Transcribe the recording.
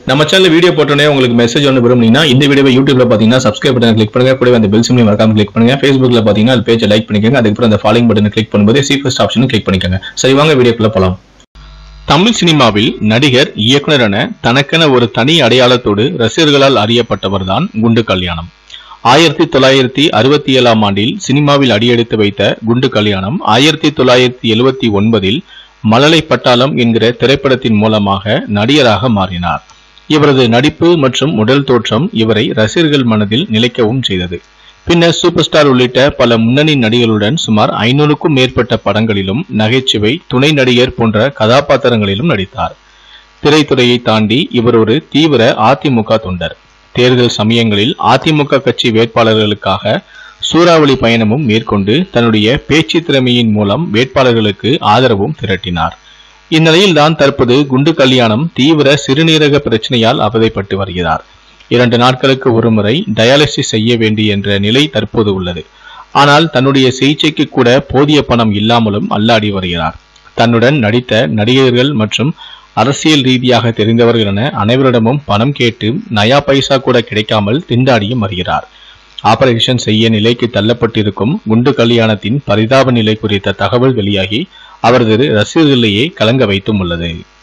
நம்ம channel video போட்டோன்னே உங்களுக்கு மெசேஜ் ஒன்று விரும்புனீங்கன்னா இந்த வீடியோவை யூடியூப்ல பார்த்தீங்கன்னா சப்ஸ்கிரைப் பட்டன் கிளிக் பண்ணுங்க கூடவே அந்த பெல் சிம்லையும் மறக்காம கிளிக் பண்ணுங்க ஃபேஸ்புக்ல பார்த்தீங்கன்னா அது பேஜை லைக் பண்ணிக்கோங்க அதுக்கப்புறம் அந்த ஃபாலோயிங் பட்டனை கிளிக் பண்ணும்போது சீஃபஸ்ட் ஆப்ஷனும் கிளிக் பண்ணிக்கோங்க சரி வாங்க வீடியோக்குள்ள போலாம் தமிழ் சினிமாவில் நடிகர் இயக்குனர் என தனக்கென ஒரு தனி அடையாளத்தோடு ரசிகர்களால் அறியப்பட்டவர்தான் குண்டு கல்யாணம் ஆயிரத்தி தொள்ளாயிரத்தி அறுபத்தி ஏழாம் ஆண்டில் சினிமாவில் அடியெடுத்து வைத்த குண்டு கல்யாணம் ஆயிரத்தி தொள்ளாயிரத்தி எழுவத்தி ஒன்பதில் மழலை பட்டாளம் என்கிற திரைப்படத்தின் மூலமாக நடிகராக மாறினார் இவரது நடிப்பு மற்றும் உடல் தோற்றம் இவரை ரசிகர்கள் மனதில் நிலைக்கவும் செய்தது பின்னர் சூப்பர் ஸ்டார் உள்ளிட்ட பல முன்னணி நடிகர்களுடன் சுமார் ஐநூறுக்கும் மேற்பட்ட படங்களிலும் நகைச்சுவை துணை நடிகர் போன்ற கதாபாத்திரங்களிலும் நடித்தார் திரைத்துறையை தாண்டி இவர் ஒரு தீவிர அதிமுக தொண்டர் தேர்தல் சமயங்களில் அதிமுக கட்சி வேட்பாளர்களுக்காக சூறாவளி பயணமும் மேற்கொண்டு தன்னுடைய பேச்சு திறமையின் மூலம் வேட்பாளர்களுக்கு ஆதரவும் திரட்டினார் இந்நிலையில்தான் தற்போது குண்டு கல்யாணம் தீவிர சிறுநீரக பிரச்சனையால் அவதைப்பட்டு வருகிறார் இரண்டு நாட்களுக்கு ஒருமுறை டயாலிசிஸ் செய்ய வேண்டிய என்ற நிலை தற்போது உள்ளது ஆனால் தன்னுடைய சிகிச்சைக்கு கூட போதிய பணம் இல்லாமலும் அல்லாடி வருகிறார் தன்னுடன் நடித்த நடிகர்கள் மற்றும் அரசியல் ரீதியாக தெரிந்தவர்கள் என அனைவரிடமும் பணம் கேட்டு நயா பைசா கூட கிடைக்காமல் திண்டாடியும் வருகிறார் ஆபரேஷன் செய்ய நிலைக்கு தள்ளப்பட்டிருக்கும் குண்டு கல்யாணத்தின் பரிதாப நிலை குறித்த தகவல் வெளியாகி அவரது ரசிகர்களையே கலங்க வைத்தும் உள்ளது